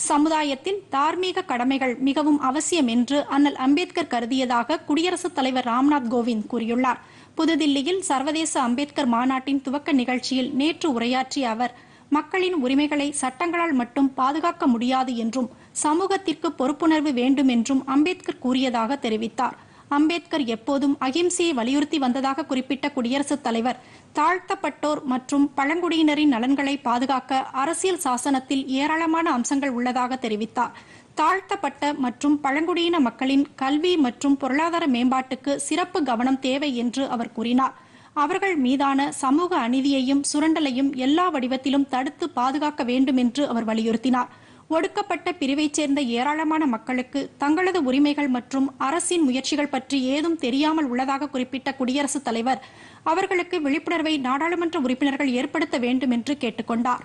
சமுதாயத்தில் தார்மீக கடமைகள் மிகவும் அவசியம் என்று அண்ணல் அம்பேத்கர் கருதியதாக குடியரசுத் தலைவர் ராம்நாத் கோவிந்த் கூறியுள்ளார் புதுதில்லியில் சர்வதேச அம்பேத்கர் மாநாட்டின் துவக்க நிகழ்ச்சியில் நேற்று உரையாற்றிய அவர் மக்களின் உரிமைகளை சட்டங்களால் மட்டும் பாதுகாக்க முடியாது என்றும் சமூகத்திற்கு பொறுப்புணர்வு வேண்டும் என்றும் அம்பேத்கர் கூறியதாக தெரிவித்தார் அம்பேத்கர் எப்போதும் அகிம்சையை வலியுறுத்தி வந்ததாக குறிப்பிட்ட குடியரசுத் தலைவர் தாழ்த்தப்பட்டோர் மற்றும் பழங்குடியினரின் நலன்களை பாதுகாக்க அரசியல் சாசனத்தில் ஏராளமான அம்சங்கள் உள்ளதாக தெரிவித்தார் தாழ்த்தப்பட்ட மற்றும் பழங்குடியின மக்களின் கல்வி மற்றும் பொருளாதார மேம்பாட்டுக்கு சிறப்பு கவனம் தேவை என்று அவர் கூறினார் அவர்கள் மீதான சமூக அநீதியையும் சுரண்டலையும் எல்லா வடிவத்திலும் தடுத்து பாதுகாக்க வேண்டும் என்று அவர் வலியுறுத்தினார் ஒடுக்கப்பட்ட பிரிவைச் சேர்ந்த ஏராளமான மக்களுக்கு தங்களது உரிமைகள் மற்றும் அரசின் முயற்சிகள் பற்றி ஏதும் தெரியாமல் உள்ளதாக குறிப்பிட்ட குடியரசுத் தலைவர் அவர்களுக்கு விழிப்புணர்வை நாடாளுமன்ற உறுப்பினர்கள் ஏற்படுத்த வேண்டும் என்று கேட்டுக்கொண்டார்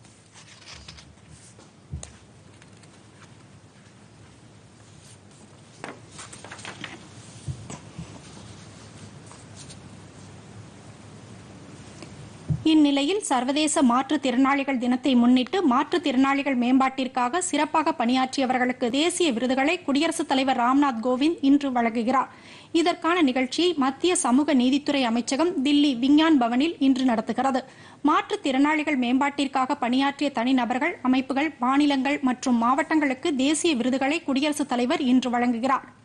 இந்நிலையில் சர்வதேச மாற்றுத்திறனாளிகள் தினத்தை முன்னிட்டு மாற்றுத்திறனாளிகள் மேம்பாட்டிற்காக சிறப்பாக பணியாற்றியவர்களுக்கு தேசிய விருதுகளை குடியரசுத் தலைவர் ராம்நாத் கோவிந்த் இன்று வழங்குகிறார் இதற்கான நிகழ்ச்சியை மத்திய சமூக நீதித்துறை அமைச்சகம் தில்லி விஞ்ஞான் பவனில் இன்று நடத்துகிறது மாற்றுத்திறனாளிகள் மேம்பாட்டிற்காக பணியாற்றிய தனிநபர்கள் அமைப்புகள் மாநிலங்கள் மற்றும் மாவட்டங்களுக்கு தேசிய விருதுகளை குடியரசுத் தலைவர் இன்று வழங்குகிறார்